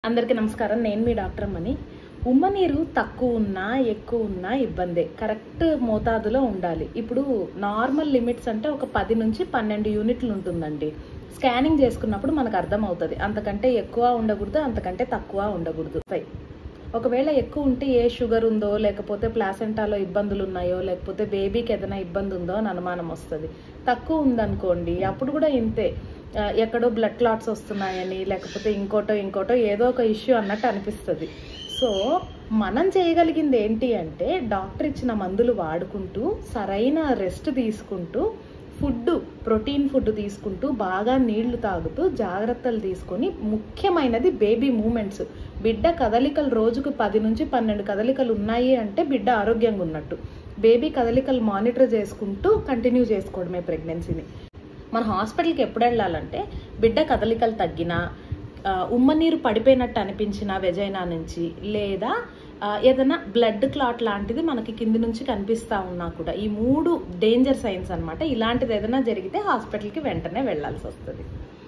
అందరికీ నమస్కారం నేను మీ డాక్టర్ అమ్మని ఉమ్మ నీరు తక్కువ ఉన్నా ఎక్కువ ఉన్నా ఇబ్బందే కరెక్ట్ మోతాదులో ఉండాలి ఇప్పుడు నార్మల్ లిమిట్స్ అంటే ఒక పది నుంచి పన్నెండు యూనిట్లు ఉంటుందండి స్కానింగ్ చేసుకున్నప్పుడు మనకు అర్థమవుతుంది అంతకంటే ఎక్కువ ఉండకూడదు అంతకంటే తక్కువ ఉండకూడదు సై. ఒకవేళ ఎక్కువ ఉంటే ఏ షుగర్ ఉందో లేకపోతే ప్లాసెంటాలో ఇబ్బందులు ఉన్నాయో లేకపోతే బేబీకి ఏదైనా ఇబ్బంది ఉందో అని అనుమానం వస్తుంది తక్కువ ఉందనుకోండి అప్పుడు కూడా ఇంతే ఆ, ఎక్కడో బ్లడ్ క్లాట్స్ వస్తున్నాయని లేకపోతే ఇంకోటో ఇంకోటో ఏదో ఒక ఇష్యూ అన్నట్టు అనిపిస్తుంది సో మనం చేయగలిగింది ఏంటి అంటే డాక్టర్ ఇచ్చిన మందులు వాడుకుంటూ సరైన రెస్ట్ తీసుకుంటూ ఫుడ్ ప్రోటీన్ ఫుడ్ తీసుకుంటూ బాగా నీళ్లు తాగుతూ జాగ్రత్తలు తీసుకొని ముఖ్యమైనది బేబీ మూమెంట్స్ బిడ్డ కదలికలు రోజుకు పది నుంచి పన్నెండు కదలికలు ఉన్నాయి అంటే బిడ్డ ఆరోగ్యంగా ఉన్నట్టు బేబీ కదలికలు మానిటర్ చేసుకుంటూ కంటిన్యూ చేసుకోవడమే ప్రెగ్నెన్సీని మన హాస్పిటల్కి ఎప్పుడు వెళ్ళాలంటే బిడ్డ కదలికలు తగ్గినా ఆ, ఉమ్మ నీరు పడిపోయినట్టు అనిపించిన వెజైనా నుంచి లేదా ఆ, ఏదైనా బ్లడ్ క్లాట్ లాంటిది మనకి కింది నుంచి కనిపిస్తా ఉన్నా కూడా ఈ మూడు డేంజర్ సైన్స్ అన్నమాట ఇలాంటిది ఏదైనా జరిగితే హాస్పిటల్కి వెంటనే వెళ్ళాల్సి వస్తుంది